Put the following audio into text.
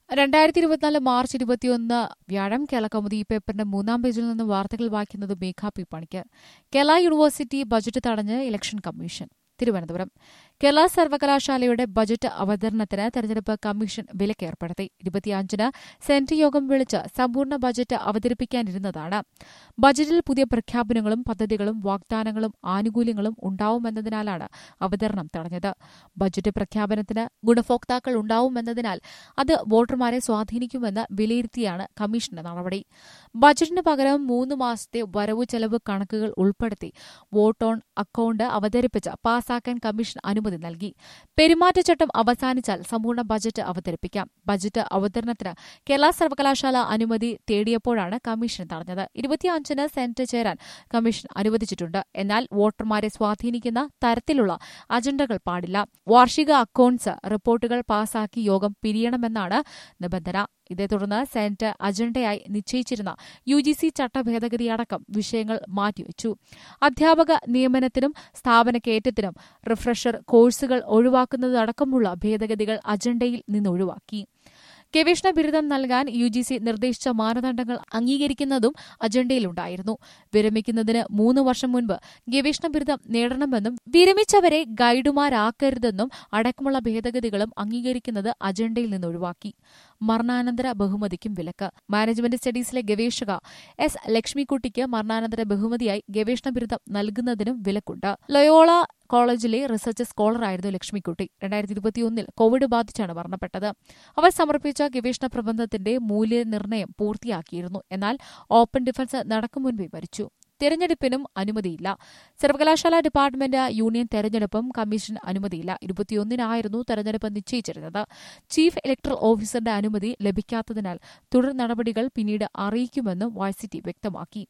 രണ്ടായിരത്തി ഇരുപത്തിനാല് മാർച്ച് ഇരുപത്തിയൊന്ന് വ്യാഴം കേരള കൗമുദി ഈ പേപ്പറിന്റെ മൂന്നാം പേജിൽ നിന്ന് വാർത്തകൾ വായിക്കുന്നത് Megha P Panicker Kerala university budget തടഞ്ഞ് ഇലക്ഷൻ കമ്മീഷൻ തിരുവനന്തപുരം കേരള സർവകലാശാലയുടെ ബജറ്റ് അവതരണത്തിന് തെരഞ്ഞെടുപ്പ് കമ്മീഷൻ വിലക്കേർപ്പെടുത്തി ഇരുപത്തിയഞ്ചിന് സെനറ്റ് യോഗം വിളിച്ച് സമ്പൂർണ്ണ ബജറ്റ് അവതരിപ്പിക്കാനിരുന്നതാണ് ബജറ്റിൽ പുതിയ പ്രഖ്യാപനങ്ങളും പദ്ധതികളും വാഗ്ദാനങ്ങളും ആനുകൂല്യങ്ങളും ഉണ്ടാവുമെന്നതിനാലാണ് അവതരണം തടഞ്ഞത് ബജറ്റ് പ്രഖ്യാപനത്തിന് ഗുണഭോക്താക്കൾ ഉണ്ടാവുമെന്നതിനാൽ അത് വോട്ടർമാരെ സ്വാധീനിക്കുമെന്ന് വിലയിരുത്തിയാണ് കമ്മീഷന്റെ നടപടി ബജറ്റിന് പകരം മൂന്ന് മാസത്തെ വരവു ചെലവ് കണക്കുകൾ ഉൾപ്പെടുത്തി വോട്ട് ഓൺ അക്കൌണ്ട് അവതരിപ്പിച്ച് പാസാക്കാൻ കമ്മീഷൻ അനുമതി നൽകി പെരുമാറ്റച്ചട്ടം അവസാനിച്ചാൽ സമ്പൂർണ്ണ ബജറ്റ് അവതരിപ്പിക്കാം ബജറ്റ് അവതരണത്തിന് കേരള സർവകലാശാല അനുമതി തേടിയപ്പോഴാണ് കമ്മീഷൻ തടഞ്ഞത് ഇരുപത്തിയഞ്ചിന് സെനറ്റ് ചേരാൻ കമ്മീഷൻ അനുവദിച്ചിട്ടുണ്ട് എന്നാൽ വോട്ടർമാരെ സ്വാധീനിക്കുന്ന തരത്തിലുള്ള അജണ്ടകൾ പാടില്ല വാർഷിക അക്കൌണ്ട്സ് റിപ്പോർട്ടുകൾ പാസാക്കി യോഗം പിരിയണമെന്നാണ് നിബന്ധന ഇതേ തുടർന്ന് സെനറ്റ് അജണ്ടയായി നിശ്ചയിച്ചിരുന്ന യു ജി സി ചട്ടഭേദഗതിയടക്കം വിഷയങ്ങൾ മാറ്റിവെച്ചു അധ്യാപക നിയമനത്തിനും സ്ഥാപനക്കയറ്റത്തിനും റിഫ്രഷർ കോഴ്സുകൾ ഒഴിവാക്കുന്നതടക്കമുള്ള ഭേദഗതികൾ അജണ്ടയിൽ നിന്നൊഴിവാക്കി ഗവേഷണ ബിരുദം നൽകാൻ യു ജി സി നിർദ്ദേശിച്ച മാനദണ്ഡങ്ങൾ അംഗീകരിക്കുന്നതും അജണ്ടയിലുണ്ടായിരുന്നു വിരമിക്കുന്നതിന് മൂന്ന് വർഷം മുൻപ് ഗവേഷണ ബിരുദം നേടണമെന്നും വിരമിച്ചവരെ ഗൈഡുമാരാക്കരുതെന്നും അടക്കമുള്ള ഭേദഗതികളും അംഗീകരിക്കുന്നത് അജണ്ടയിൽ നിന്ന് ഒഴിവാക്കി മരണാനന്തര ബഹുമതിക്കും വിലക്ക് മാനേജ്മെന്റ് സ്റ്റഡീസിലെ ഗവേഷക എസ് ലക്ഷ്മിക്കുട്ടിക്ക് മരണാനന്തര ബഹുമതിയായി ഗവേഷണ ബിരുദം നൽകുന്നതിനും വിലക്കുണ്ട് ലയോള കോളേജിലെ റിസർച്ച് സ്കോളറായിരുന്നു ലക്ഷ്മിക്കുട്ടി രണ്ടായിരത്തി ഇരുപത്തിയൊന്നിൽ കോവിഡ് ബാധിച്ചാണ് മരണപ്പെട്ടത് അവർ സമർപ്പിച്ച ഗവേഷണ പ്രബന്ധത്തിന്റെ മൂല്യനിർണ്ണയം പൂർത്തിയാക്കിയിരുന്നു എന്നാൽ ഓപ്പൺ ഡിഫൻസ് നടക്കും മുൻപേ മരിച്ചു തെരഞ്ഞെടുപ്പിനും അനുമതിയില്ല സർവകലാശാല ഡിപ്പാർട്ട്മെന്റ് യൂണിയൻ തെരഞ്ഞെടുപ്പും കമ്മീഷൻ അനുമതിയില്ല ഇരുപത്തിയൊന്നിനായിരുന്നു തെരഞ്ഞെടുപ്പ് നിശ്ചയിച്ചിരുന്നത് ചീഫ് ഇലക്ടറൽ ഓഫീസറുടെ അനുമതി ലഭിക്കാത്തതിനാൽ തുടർ നടപടികൾ പിന്നീട് അറിയിക്കുമെന്നും വൈസിറ്റി വ്യക്തമാക്കി